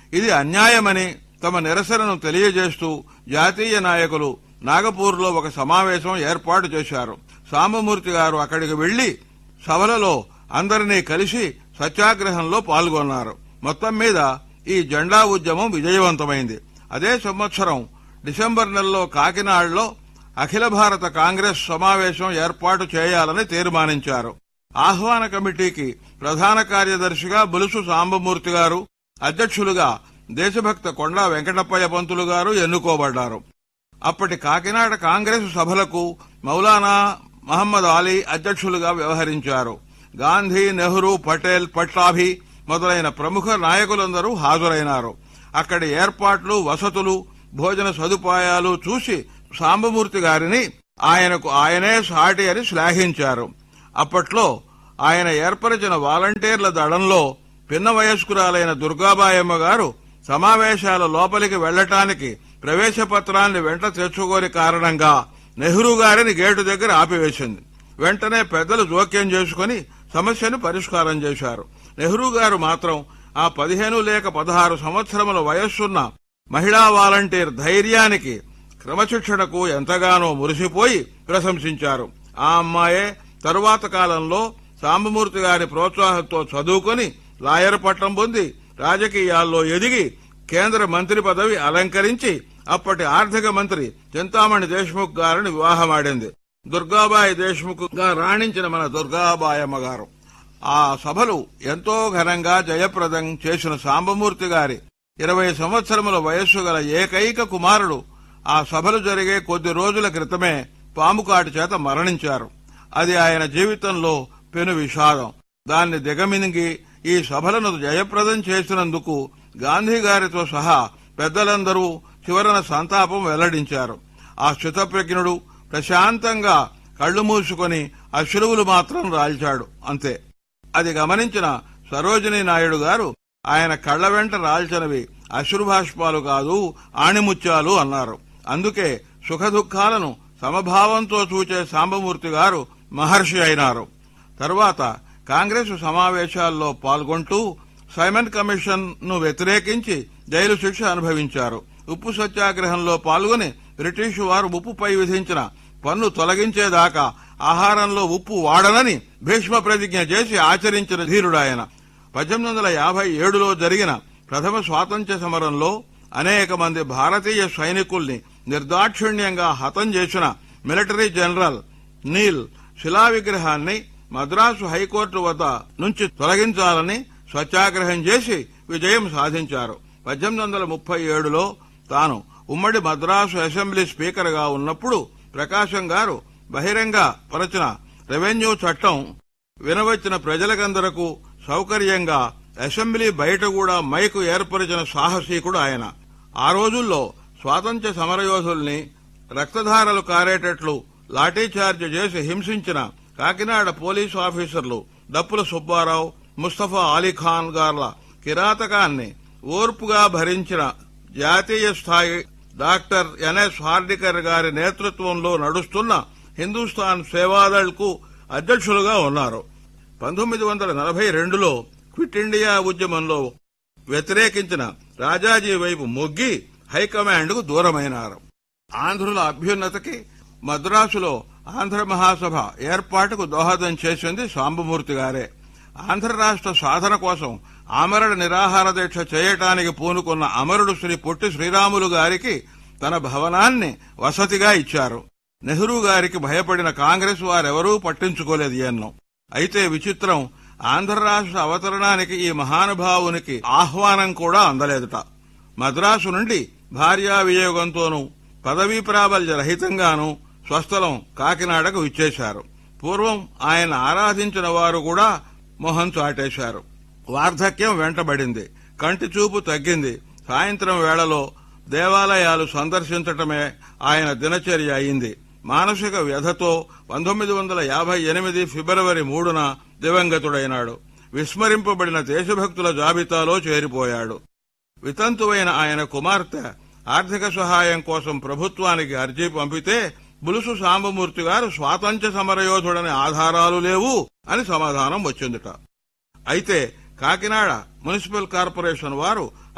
ఇది అన్యాయమని తమ నిరసనను తెలియజేస్తూ జాతీయ నాయకులు నాగపూర్లో ఒక సమావేశం ఏర్పాటు చేశారు సాంబమూర్తి గారు అక్కడికి వెళ్లి సభలలో అందరినీ కలిసి సత్యాగ్రహంలో పాల్గొన్నారు మొత్తం మీద ఈ జెండా ఉద్యమం విజయవంతమైంది అదే సంవత్సరం డిసెంబర్ నెలలో కాకినాడలో అఖిల భారత కాంగ్రెస్ సమావేశం ఏర్పాటు చేయాలని తీర్మానించారు ఆహ్వాన కమిటీకి ప్రధాన కార్యదర్శిగా బులుసు సాంబమూర్తి గారు అధ్యక్షులుగా దేశభక్త కొండా వెంకటప్పయ్య పంతులు గారు ఎన్నుకోబడ్డారు అప్పటి కాకినాడ కాంగ్రెస్ సభలకు మౌలానా మహమ్మద్ అలీ అధ్యక్షులుగా వ్యవహరించారు గాంధీ నెహ్రూ పటేల్ పట్లాభి మొదలైన ప్రముఖ నాయకులందరూ హాజరైనారు అక్కడి ఏర్పాట్లు వసతులు భోజన సదుపాయాలు చూసి సాంబమూర్తి గారిని ఆయనకు ఆయనే సాటి అని శ్లాఘించారు అప్పట్లో ఆయన ఏర్పరిచిన వాలంటీర్ల దళంలో పిన్న వయస్కురాలైన దుర్గాబాయమ్మ గారు సమావేశాల లోపలికి వెళ్లటానికి ప్రవేశ పత్రాన్ని వెంట తెచ్చుకోని కారణంగా నెహ్రూ గారిని గేటు దగ్గర ఆపివేసింది వెంటనే పెద్దలు జోక్యం చేసుకుని సమస్యను పరిష్కారం చేశారు నెహ్రూ గారు మాత్రం ఆ పదిహేను లేక పదహారు సంవత్సరముల వయస్సున్న మహిళా వాలంటీర్ ధైర్యానికి క్రమశిక్షణకు ఎంతగానో మురిసిపోయి ప్రశంసించారు ఆ అమ్మాయే తరువాత కాలంలో సాంబమూర్తి గారి ప్రోత్సాహంతో చదువుకొని లాయర్ పట్టం పొంది రాజకీయాల్లో ఎదిగి కేంద్ర మంత్రి పదవి అలంకరించి అప్పటి ఆర్థిక మంత్రి చింతామణి దేశ్ముఖ్ గారిని వివాహమాడింది దుర్గాబాయి దేశ్ముఖ్ గా రాణించిన మన దుర్గాబాయమ్మ గారు ఆ సభలు ఎంతో ఘనంగా జయప్రదం చేసిన సాంబమూర్తి గారి ఇరవై సంవత్సరముల వయస్సు గల ఏకైక కుమారుడు ఆ సభలు జరిగే కొద్ది రోజుల క్రితమే పాముకాటి చేత మరణించారు అది ఆయన జీవితంలో పెను విషాదం దాన్ని దిగమినిగి ఈ సభలను జయప్రదం చేసినందుకు గాంధీ గారితో సహా పెద్దలందరూ చివరన సంతాపం వెల్లడించారు ఆ స్థితప్రజ్ఞుడు ప్రశాంతంగా కళ్లు మూసుకొని అశ్రువులు మాత్రం రాల్చాడు అంతే అది గమనించిన సరోజినీ నాయుడు గారు ఆయన కళ్ల వెంట రాల్చనవి అశ్రుభాష్పాలు కాదు ఆణిముత్యాలు అన్నారు అందుకే సుఖదుఖాలను సమభావంతో చూచే సాంబమూర్తి గారు మహర్షి అయినారు తరువాత కాంగ్రెస్ సమావేశాల్లో పాల్గొంటూ సైమన్ కమిషన్ ను వ్యతిరేకించి జైలు శిక్ష అనుభవించారు ఉప్పు సత్యాగ్రహంలో పాల్గొని బ్రిటిషు వారు ఉప్పుపై విధించిన పన్ను తొలగించేదాకా ఆహారంలో ఉప్పు వాడనని భీష్మ ప్రతిజ్ఞ చేసి ఆచరించిన ధీరుడాయన పద్దెనిమిది వందల యాభై ఏడులో జరిగిన ప్రథమ స్వాతంత్ర్య సమరంలో అనేక మంది భారతీయ సైనికుల్ని నిర్దాక్షిణ్యంగా హతం చేసిన మిలిటరీ జనరల్ నీల్ శిలా విగ్రహాన్ని మద్రాసు హైకోర్టు వద్ద నుంచి తొలగించాలని సత్యాగ్రహం చేసి విజయం సాధించారు పద్దెనిమిది వందల ముప్పై ఏడులో తాను ఉమ్మడి మద్రాసు అసెంబ్లీ స్పీకర్ గా ఉన్నప్పుడు ప్రకాశం గారు బహిరంగ పరచిన రెవెన్యూ చట్టం వినవచ్చిన ప్రజలకందరకు సౌకర్యంగా అసెంబ్లీ బయట కూడా మైకు ఏర్పరిచిన సాహసీకుడు ఆయన ఆ రోజుల్లో స్వాతంత్ర్య సమరయోధుల్ని రక్తధారలు కారేటట్లు లాఠీచార్జ్ చేసి హింసించిన కాకినాడ పోలీసు ఆఫీసర్లు దప్పుల సుబ్బారావు ముస్తఫా అలీఖాన్ గార్ల కిరాతకాన్ని ఓర్పుగా భరించిన జాతీయ స్థాయి డాక్టర్ ఎన్ఎస్ హార్డికర్ గారి నేతృత్వంలో నడుస్తున్న హిందూస్థాన్ సేవాదళ్ కు అధ్యక్షులుగా ఉన్నారు పంతొమ్మిది వందల నలభై రెండులో క్విట్ ఇండియా ఉద్యమంలో వ్యతిరేకించిన రాజాజీ వైపు మొగ్గి హైకమాండ్ కు దూరమైనారు ఆంధ్రుల అభ్యున్నతికి మద్రాసులో ఆంధ్ర మహాసభ ఏర్పాటుకు దోహదం చేసింది సాంబమూర్తి గారే ఆంధ్ర రాష్ట్ర సాధన కోసం ఆమరణ నిరాహార దీక్ష చేయటానికి పూనుకున్న అమరుడు శ్రీ పొట్టి శ్రీరాములు గారికి తన భవనాన్ని వసతిగా ఇచ్చారు నెహ్రూ గారికి భయపడిన కాంగ్రెస్ వారెవరూ పట్టించుకోలేదు ఎన్నో అయితే విచిత్రం ఆంధ్ర రాష్ట్ర అవతరణానికి ఈ మహానుభావునికి ఆహ్వానం కూడా అందలేదుట మద్రాసు నుండి భార్యా వియోగంతోనూ పదవీ ప్రాబల్య రహితంగానూ స్వస్థలం కాకినాడకు ఇచ్చేశారు పూర్వం ఆయన ఆరాధించిన వారు కూడా మొహం చాటేశారు వార్ధక్యం వెంటబడింది కంటి చూపు తగ్గింది సాయంత్రం వేళలో దేవాలయాలు సందర్శించటమే ఆయన దినచర్య అయింది మానసిక వ్యధతో పంతొమ్మిది వందల యాభై ఎనిమిది ఫిబ్రవరి మూడున దివంగతుడైనాడు విస్మరింపబడిన దేశభక్తుల జాబితాలో చేరిపోయాడు వితంతువైన ఆయన కుమార్తె ఆర్థిక సహాయం కోసం ప్రభుత్వానికి అర్జీ పంపితే బులుసు సాంబమూర్తి గారు స్వాతంత్ర్య సమరయోధుడని ఆధారాలు లేవు అని సమాధానం వచ్చిందిట అయితే కాకినాడ మున్సిపల్ కార్పొరేషన్ వారు